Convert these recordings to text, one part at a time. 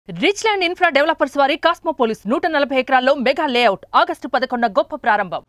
rich land infra developers వారి కాస్మోపోలిస్ నూట నలభై ఎకరాల్లో మెగా లేఅవుట్ ఆగస్టు పదకొండున గొప్ప ప్రారంభం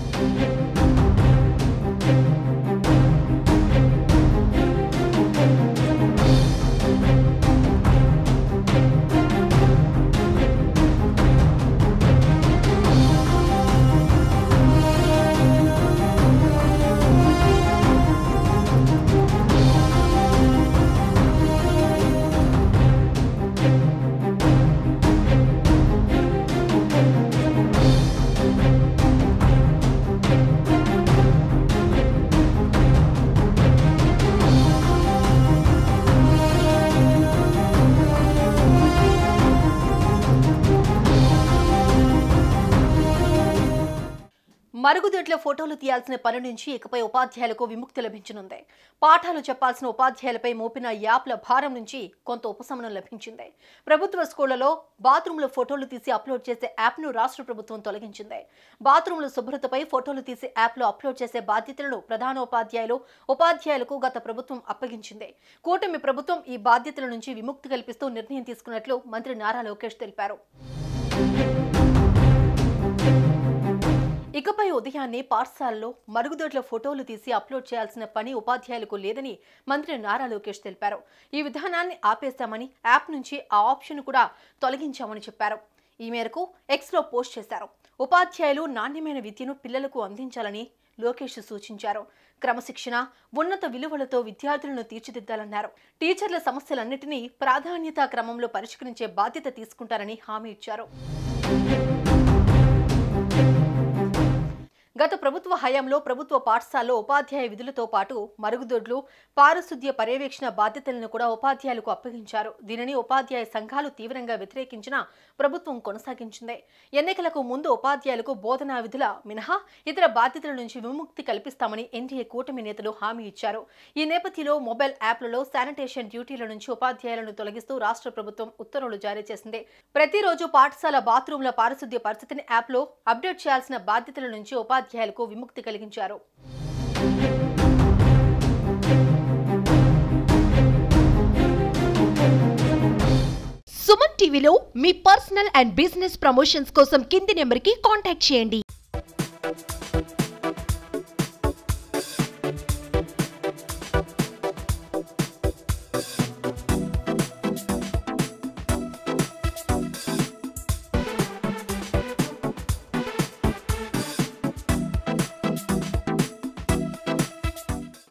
మరుగుదొడ్ల ఫోటోలు తీయాల్సిన పని నుంచి ఇకపై ఉపాధ్యాయులకు విముక్తి లభించనుంది పాఠాలు చెప్పాల్సిన ఉపాధ్యాయులపై మోపిన యాప్ల భారం నుంచి కొంత ఉపశమనం లభించింది ప్రభుత్వ స్కూళ్లలో బాత్రూంల ఫోటోలు తీసి అప్లోడ్ చేసే యాప్ను రాష్ట్ర ప్రభుత్వం తొలగించింది బాత్రూంల శుభ్రతపై ఫోటోలు తీసి యాప్లో అప్లోడ్ చేసే బాధ్యతలను ప్రధానోపాధ్యాయులు ఉపాధ్యాయులకు గత ప్రభుత్వం అప్పగించింది కూటమి ప్రభుత్వం ఈ బాధ్యతల నుంచి విముక్తి కల్పిస్తూ నిర్ణయం తీసుకున్నట్లు మంత్రి నారా లోకేష్ తెలిపారు ఇకపై ఉదయాన్నే పాఠశాలలో మరుగుదొడ్ల ఫోటోలు తీసి అప్లోడ్ చేయాల్సిన పని ఉపాధ్యాయులకు లేదని మంత్రి నారా లోకేష్ తెలిపారు ఈ విధానాన్ని ఆపేశామని యాప్ నుంచి ఆ ఆప్షన్ కూడా తొలగించామని చెప్పారు ఈ మేరకు ఎక్స్లో పోస్ట్ చేశారు ఉపాధ్యాయులు నాణ్యమైన విద్యను పిల్లలకు అందించాలని లోకేష్ సూచించారు క్రమశిక్షణ ఉన్నత విలువలతో విద్యార్థులను తీర్చిదిద్దాలన్నారు టీచర్ల సమస్యలన్నింటినీ ప్రాధాన్యతా క్రమంలో పరిష్కరించే బాధ్యత తీసుకుంటారని హామీ ఇచ్చారు గత ప్రభుత్వ హయాంలో ప్రభుత్వ పాఠశాలలో ఉపాధ్యాయ విధులతో పాటు మరుగుదొడ్లు పారిశుద్ధ్య పర్యవేక్షణ బాధ్యతలను కూడా ఉపాధ్యాయులకు అప్పగించారు దీనిని ఉపాధ్యాయ సంఘాలు తీవ్రంగా వ్యతిరేకించిన ప్రభుత్వం కొనసాగించింది ఎన్నికలకు ముందు ఉపాధ్యాయులకు బోధనా విధుల మినహా ఇతర బాధ్యతల నుంచి విముక్తి కల్పిస్తామని ఎన్డీఏ కూటమి నేతలు హామీ ఇచ్చారు ఈ నేపథ్యంలో మొబైల్ యాప్లలో శానిటేషన్ డ్యూటీల నుంచి ఉపాధ్యాయులను తొలగిస్తూ రాష్ట్ర ప్రభుత్వం ఉత్తర్వులు జారీ చేసింది ప్రతిరోజు పాఠశాల బాత్రూంల పారిశుద్ధ్య పరిస్థితిని యాప్లో అప్డేట్ చేయాల్సిన బాధ్యతల నుంచి ఉపాధ్యాయులకు విముక్తి కలిగించారు సుమన్ టీవీలో మీ పర్సనల్ అండ్ బిజినెస్ ప్రమోషన్స్ కోసం కింది నెంబర్కి కాంటాక్ట్ చేయండి